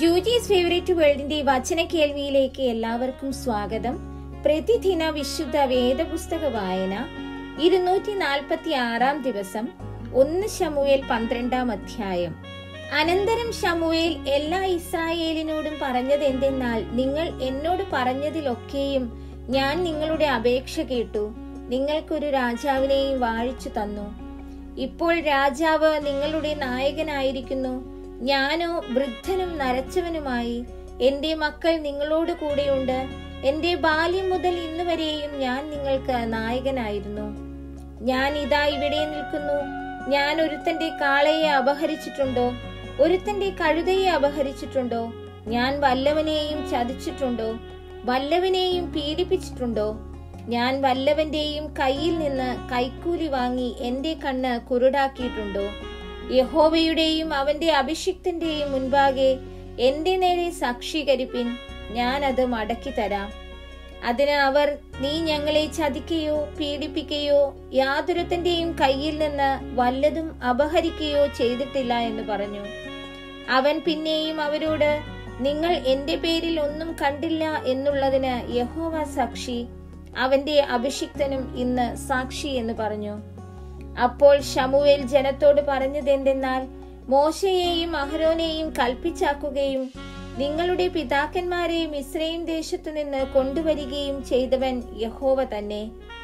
ജൂജീസ് favourite വേൾഡിന്റെ വചന കേൾവിയിലേക്ക് എല്ലാവർക്കും സ്വാഗതം പ്രതിദിന വിശുദ്ധ വേദപുസ്തക വായന ഇരുന്നൂറ്റി നാൽപ്പത്തി ആറാം ദിവസം ഒന്ന് ശമുവേൽ പന്ത്രണ്ടാം അധ്യായം അനന്തരം ശമുവേൽ എല്ലാ ഇസ്രായേലിനോടും പറഞ്ഞത് എന്തെന്നാൽ നിങ്ങൾ എന്നോട് പറഞ്ഞതിലൊക്കെയും ഞാൻ നിങ്ങളുടെ അപേക്ഷ കേട്ടു നിങ്ങൾക്കൊരു രാജാവിനെയും വാഴിച്ചു തന്നു ഇപ്പോൾ രാജാവ് നിങ്ങളുടെ നായകനായിരിക്കുന്നു ഞാനോ വൃദ്ധനും നരച്ചവനുമായി എന്റെ മക്കൾ നിങ്ങളോട് കൂടെയുണ്ട് എന്റെ ബാല്യം മുതൽ ഇന്ന് വരെയും ഞാൻ നിങ്ങൾക്ക് നായകനായിരുന്നു ഞാൻ ഇതാ ഇവിടെ നിൽക്കുന്നു ഞാൻ ഒരുത്തന്റെ കാളയെ അപഹരിച്ചിട്ടുണ്ടോ ഒരുത്തന്റെ കഴുതയെ അപഹരിച്ചിട്ടുണ്ടോ ഞാൻ വല്ലവനെയും ചതിച്ചിട്ടുണ്ടോ വല്ലവനെയും പീഡിപ്പിച്ചിട്ടുണ്ടോ ഞാൻ വല്ലവന്റെയും കയ്യിൽ നിന്ന് കൈക്കൂലി വാങ്ങി എന്റെ കണ്ണ് കുരുടാക്കിയിട്ടുണ്ടോ യഹോവയുടെയും അവന്റെ അഭിഷിക്തന്റെയും മുൻപാകെ എന്റെ നേരെ സാക്ഷീകരിപ്പിൻ ഞാൻ അത് മടക്കി തരാം അതിന് അവർ നീ ഞങ്ങളെ ചതിക്കുകയോ പീഡിപ്പിക്കുകയോ യാതൊരുത്തന്റെയും കയ്യിൽ നിന്ന് വല്ലതും അപഹരിക്കുകയോ ചെയ്തിട്ടില്ല എന്ന് പറഞ്ഞു അവൻ പിന്നെയും അവരോട് നിങ്ങൾ എന്റെ പേരിൽ ഒന്നും കണ്ടില്ല എന്നുള്ളതിന് യഹോവ സാക്ഷി അവന്റെ അഭിഷിക്തനും ഇന്ന് സാക്ഷി എന്ന് പറഞ്ഞു അപ്പോൾ ഷമുവേൽ ജനത്തോട് പറഞ്ഞതെന്തെന്നാൽ മോശയെയും അഹരോനെയും കൽപ്പിച്ചാക്കുകയും നിങ്ങളുടെ പിതാക്കന്മാരെയും ഇസ്രയേം ദേശത്തു നിന്ന് കൊണ്ടുവരികയും ചെയ്തവൻ യഹോവ തന്നെ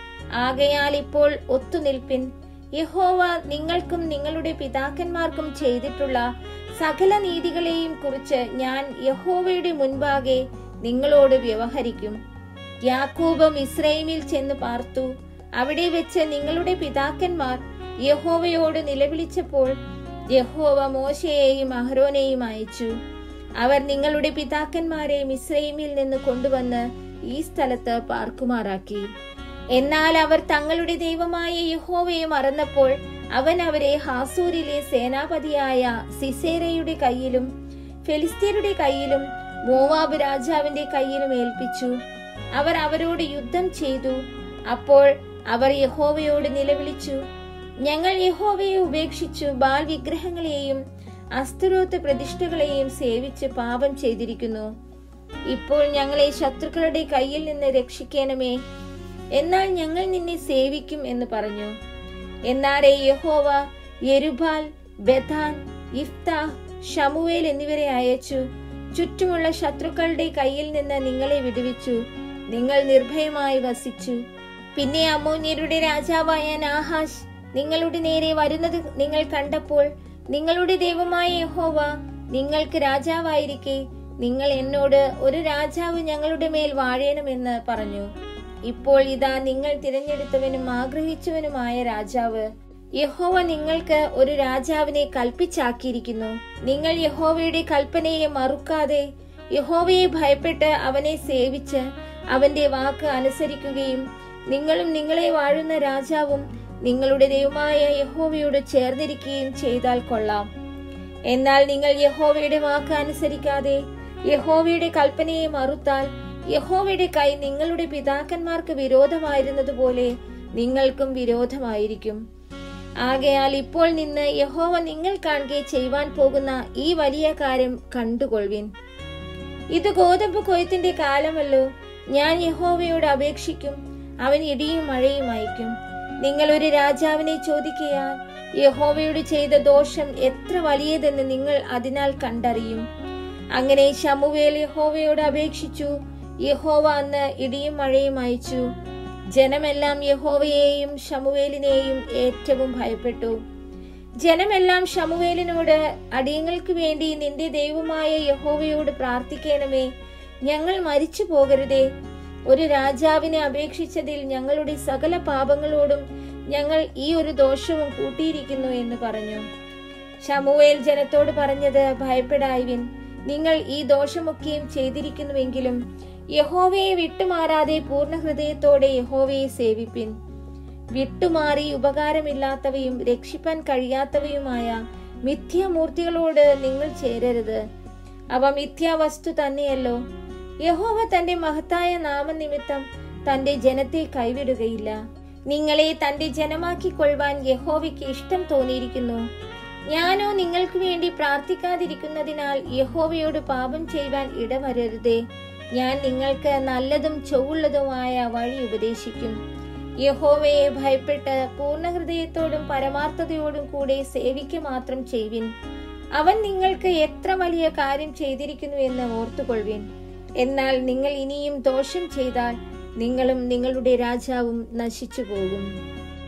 ആകയാൽ ഇപ്പോൾ ഒത്തുനിൽപ്പിൻ യഹോവ നിങ്ങൾക്കും നിങ്ങളുടെ പിതാക്കന്മാർക്കും ചെയ്തിട്ടുള്ള സകല നീതികളെയും കുറിച്ച് ഞാൻ യഹോവയുടെ മുൻപാകെ നിങ്ങളോട് വ്യവഹരിക്കും യാക്കൂബും ഇസ്രയേമിൽ ചെന്ന് പാർത്തു അവിടെ വെച്ച് നിങ്ങളുടെ പിതാക്കന്മാർ യഹോവയോട് നിലവിളിച്ചപ്പോൾ യഹോവ മോശയെയും അഹ്റോനെയും അയച്ചു അവർ നിങ്ങളുടെ പിതാക്കന്മാരെ മിസ്രൈമിൽ നിന്ന് കൊണ്ടുവന്ന് ഈ സ്ഥലത്ത് പാർക്കുമാറാക്കി എന്നാൽ അവർ തങ്ങളുടെ ദൈവമായ യഹോവയെ മറന്നപ്പോൾ അവൻ അവരെ ഹാസൂരിലെ സേനാപതിയായ സിസേരയുടെ കയ്യിലും ഫെലിസ്തീനയുടെ കയ്യിലും മോവാബ് രാജാവിന്റെ കയ്യിലും ഏൽപ്പിച്ചു അവർ അവരോട് യുദ്ധം ചെയ്തു അപ്പോൾ അവർ യഹോവയോട് നിലവിളിച്ചു ഞങ്ങൾ യഹോവയെ ഉപേക്ഷിച്ചു ബാൽ വിഗ്രഹങ്ങളെയും അസ്തരോത്ത് പ്രതിഷ്ഠകളെയും സേവിച്ച് പാപം ചെയ്തിരിക്കുന്നു ഇപ്പോൾ ഞങ്ങളെ ശത്രുക്കളുടെ കയ്യിൽ നിന്ന് രക്ഷിക്കണമേ എന്നാൽ ഞങ്ങൾ നിന്നെ സേവിക്കും എന്ന് പറഞ്ഞു എന്നാലേ യഹോവ യെരുബാൽ ബഥാൻ ഇഫ്താഹ് ഷമുവേൽ എന്നിവരെ അയച്ചു ചുറ്റുമുള്ള ശത്രുക്കളുടെ കയ്യിൽ നിന്ന് നിങ്ങളെ വിടുവിച്ചു നിങ്ങൾ നിർഭയമായി വസിച്ചു പിന്നെ അമോന്യരുടെ രാജാവായ നാഹാഷ് നിങ്ങളുടെ നേരെ വരുന്നത് നിങ്ങൾ കണ്ടപ്പോൾ നിങ്ങളുടെ ദൈവമായ യഹോവ നിങ്ങൾക്ക് രാജാവായിരിക്കെ നിങ്ങൾ എന്നോട് ഒരു രാജാവ് ഞങ്ങളുടെ മേൽ വാഴേണമെന്ന് പറഞ്ഞു ഇപ്പോൾ ഇതാ നിങ്ങൾ തിരഞ്ഞെടുത്തവനും ആഗ്രഹിച്ചവനുമായ രാജാവ് യഹോവ നിങ്ങൾക്ക് ഒരു രാജാവിനെ കൽപ്പിച്ചാക്കിയിരിക്കുന്നു നിങ്ങൾ യഹോവയുടെ കൽപ്പനയെ മറുക്കാതെ യഹോവയെ ഭയപ്പെട്ട് അവനെ സേവിച്ച് അവന്റെ വാക്ക് അനുസരിക്കുകയും നിങ്ങളും നിങ്ങളെ വാഴുന്ന രാജാവും നിങ്ങളുടെ ദൈവമായ യഹോവയോട് ചേർന്നിരിക്കുകയും ചെയ്താൽ കൊള്ളാം എന്നാൽ നിങ്ങൾ യഹോവയുടെ വാക്ക് അനുസരിക്കാതെ യഹോവയുടെ കൽപ്പനയെ മറുത്താൽ യഹോവയുടെ കൈ നിങ്ങളുടെ പിതാക്കന്മാർക്ക് വിരോധമായിരുന്നതുപോലെ നിങ്ങൾക്കും വിരോധമായിരിക്കും ആകയാൽ ഇപ്പോൾ നിന്ന് യഹോവ നിങ്ങൾ കാണുകെ ചെയ്യുവാൻ പോകുന്ന ഈ വലിയ കാര്യം കണ്ടുകൊള്ളുവിൻ ഇത് ഗോതമ്പ് കൊയ്ത്തിന്റെ കാലമല്ലോ ഞാൻ യഹോവയോട് അപേക്ഷിക്കും അവൻ ഇടിയും മഴയും അയക്കും നിങ്ങൾ ഒരു രാജാവിനെ ചോദിക്കയാൽ യഹോവയോട് ചെയ്ത ദോഷം എത്ര വലിയതെന്ന് നിങ്ങൾ അതിനാൽ കണ്ടറിയും അങ്ങനെ ശമുവേൽ യഹോവയോട് അപേക്ഷിച്ചു യഹോവ അന്ന് ഇടിയും മഴയും അയച്ചു ജനമെല്ലാം യഹോവയെയും ഷമുവേലിനെയും ഏറ്റവും ഭയപ്പെട്ടു ജനമെല്ലാം ഷമുവേലിനോട് അടിയങ്ങൾക്ക് വേണ്ടി നിന്റെ ദൈവമായ യഹോവയോട് പ്രാർത്ഥിക്കണമേ ഞങ്ങൾ മരിച്ചു പോകരുതേ ഒരു രാജാവിനെ അപേക്ഷിച്ചതിൽ ഞങ്ങളുടെ സകല പാപങ്ങളോടും ഞങ്ങൾ ഈ ഒരു ദോഷവും കൂട്ടിയിരിക്കുന്നു എന്ന് പറഞ്ഞു ഷമുവേൽ ജനത്തോട് പറഞ്ഞത് ഭയപ്പെടായിവിൻ നിങ്ങൾ ഈ ദോഷമൊക്കെയും ചെയ്തിരിക്കുന്നുവെങ്കിലും യഹോവയെ വിട്ടുമാറാതെ പൂർണ്ണ ഹൃദയത്തോടെ യഹോവയെ സേവിപ്പിൻ വിട്ടുമാറി ഉപകാരമില്ലാത്തവയും രക്ഷിപ്പാൻ കഴിയാത്തവയുമായ മിഥ്യാമൂർത്തികളോട് നിങ്ങൾ ചേരരുത് അവ മിഥ്യാവസ്തു തന്നെയല്ലോ യഹോവ തന്റെ മഹത്തായ നാമനിമിത്തം തന്റെ ജനത്തെ കൈവിടുകയില്ല നിങ്ങളെ തന്റെ ജനമാക്കിക്കൊള്ളുവാൻ യഹോവയ്ക്ക് ഇഷ്ടം തോന്നിയിരിക്കുന്നു ഞാനോ നിങ്ങൾക്ക് വേണ്ടി പ്രാർത്ഥിക്കാതിരിക്കുന്നതിനാൽ യഹോവയോട് പാപം ചെയ്യുവാൻ ഇടവരരുതേ ഞാൻ നിങ്ങൾക്ക് നല്ലതും ചൊവ്വുള്ളതുമായ വഴി ഉപദേശിക്കും യഹോവയെ ഭയപ്പെട്ട് പൂർണ്ണഹൃദയത്തോടും പരമാർത്ഥതയോടും കൂടെ സേവിക്ക മാത്രം ചെയ്യുവിൻ അവൻ നിങ്ങൾക്ക് എത്ര വലിയ കാര്യം ചെയ്തിരിക്കുന്നു എന്ന് ഓർത്തുകൊള്ളുവിൻ എന്നാൽ നിങ്ങൾ ഇനിയും ദോഷം ചെയ്താൽ നിങ്ങളും നിങ്ങളുടെ രാജാവും നശിച്ചു പോകും